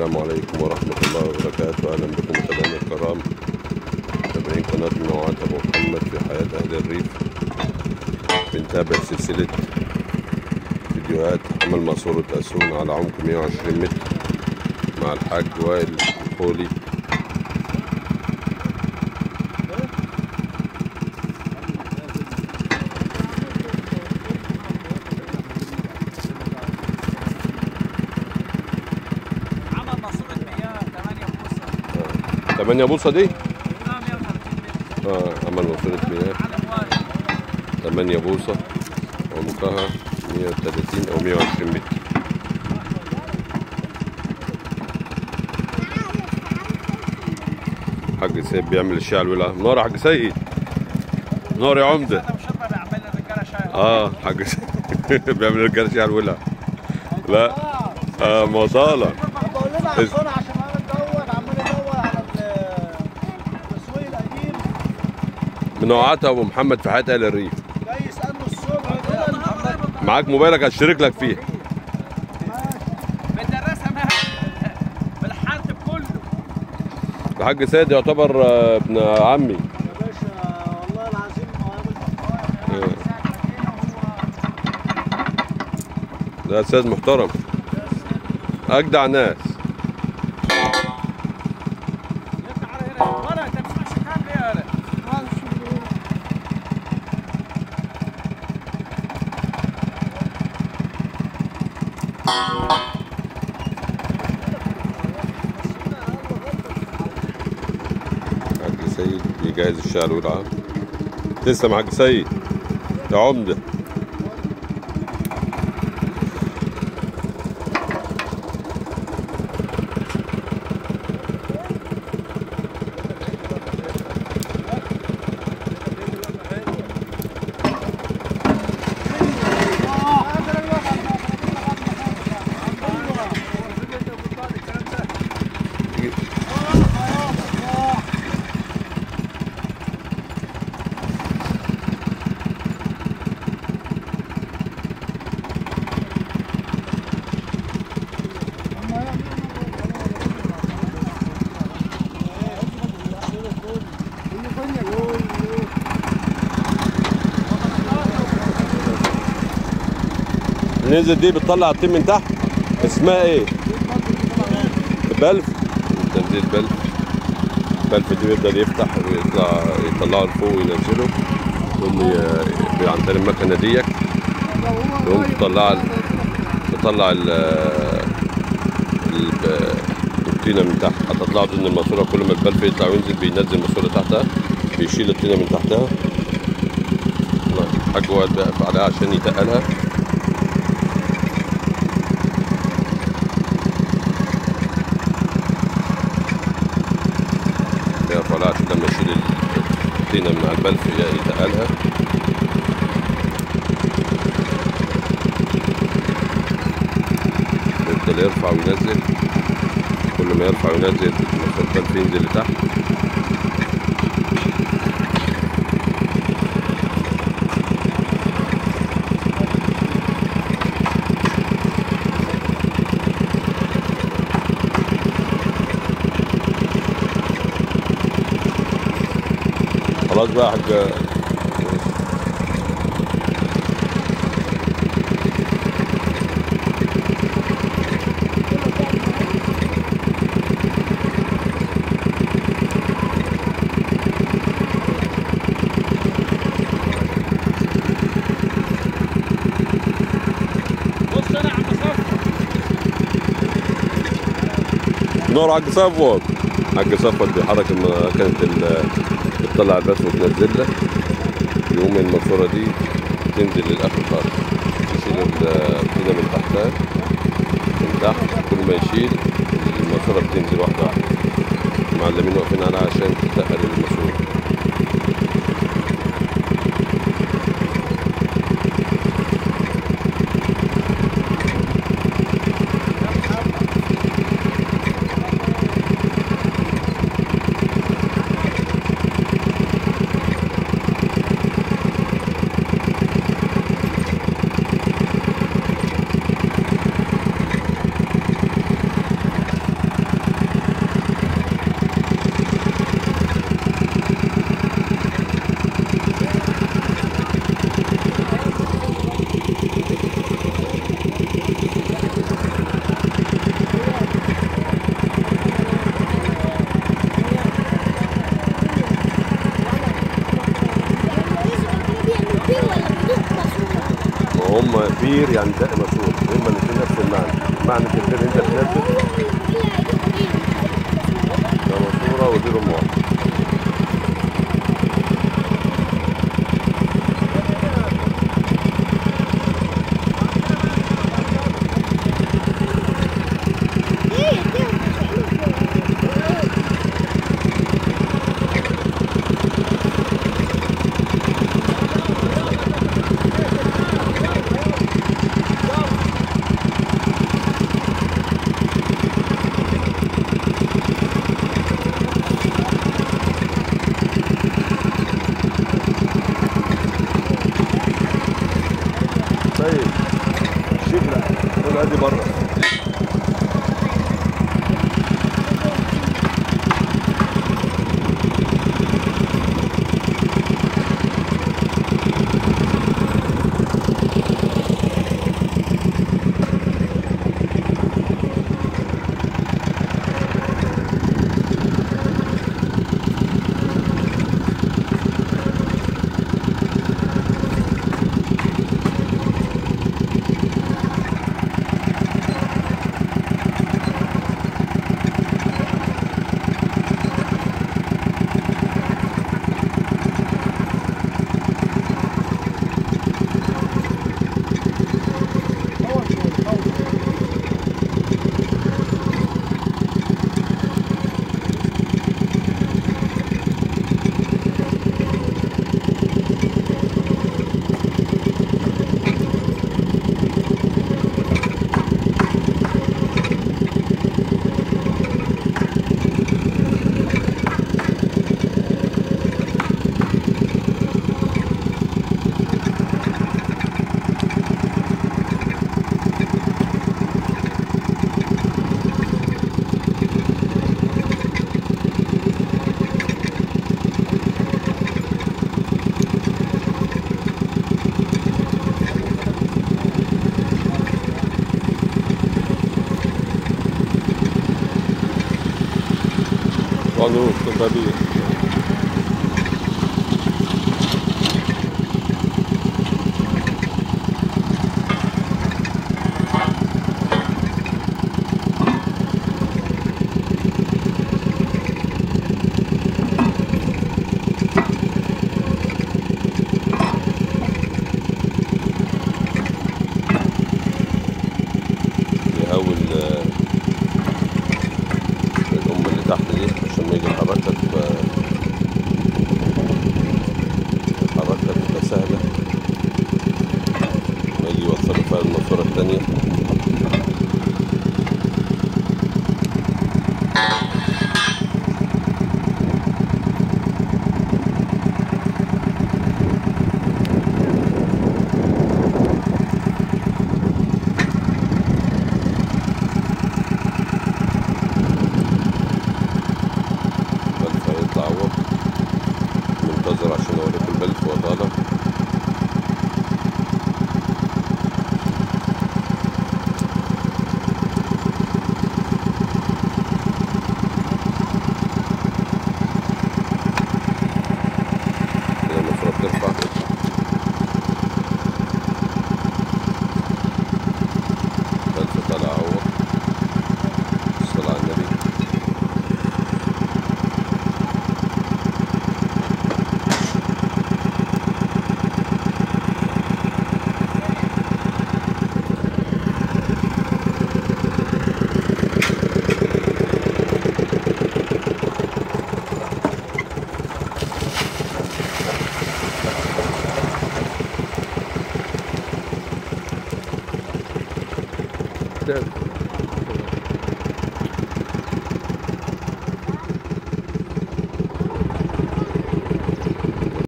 السلام عليكم ورحمة الله وبركاته أهلا بكم متابعينا الكرام متابعين قناة منوعات أبو محمد في حياة أهل الريف بنتابع سلسلة فيديوهات عمل ماسورة أسون على عمق 120 متر مع الحاج وائل الخولي عمل ماسورة مياه 8 بوصة 8 بوصة دي 130 متر اه عمل ماسورة مياه علم وايد 8 بوصة عمقها 130 أو 120 متر حاج سيد بيعمل الشاي على الولع نار يا حاج سيد نار يا عمدة انا وشربة بيعمل الرجالة شاي اه حاج سيد بيعمل رجالة شاي على الولع لا اه مصالة بقول لنا على الصنع عشان انا ندور عمال ندور على ال- التسويق القديم منوعات ابو محمد في حياة اهل الريف جاي يسالني الصبح كده محمد معاك موبايلك اشترك لك فيه بتدرسها معاها بالحرب كله الحاج سيد يعتبر آه، ابن عمي يا باشا والله العظيم مواهب البقاء ده استاذ محترم اجدع ناس يطلع على هنا ولا انت بتسمعش كام ليه يا ولد؟ حاج سيد بيجهز الشاي على الولعة تسلم يا حاج سيد يا عمدة ننزل دي بتطلع الطين من تحت اسمها ايه؟ بلف تنزيل بلف بلف دي بيفضل يفتح ويطلع يطلعه لفوق وينزله يقوم ي- عن طريق المكنه ديت يقوم تطلع ال- تطلع ال ال- الطينه من تحت هتطلع ضمن الماسوره كل ما البلف يطلع وينزل بينزل الماسوره تحتها بيشيل الطينه من تحتها الحاج واقف بيقف عليها عشان يتقلها يقف عليها عشان لما يشيل الطينه من على البلف يتقلها يفضل يرفع وينزل كل ما يرفع وينزل البلف ينزل لتحت خلاص بقى يا حاج بص انا عم صف نور حاج صفوت حاج صفوت بيحرك لما كانت ال- بتطلع البث وتنزل لك يقوم الماسورة دي تنزل للآخر خالص تشيل الطينة من تحتها من تحت كل ما يشيل الماسورة بتنزل واحدة واحدة المعلمين واقفين عليها عشان تتقل الماسورة هم بير يعني دق مشهور اما الاثنين نفس المعنى معنى البير انت بتنزل ده مشهورة ودي رمان طيب شبرا قول ادي بره قالوا طبابية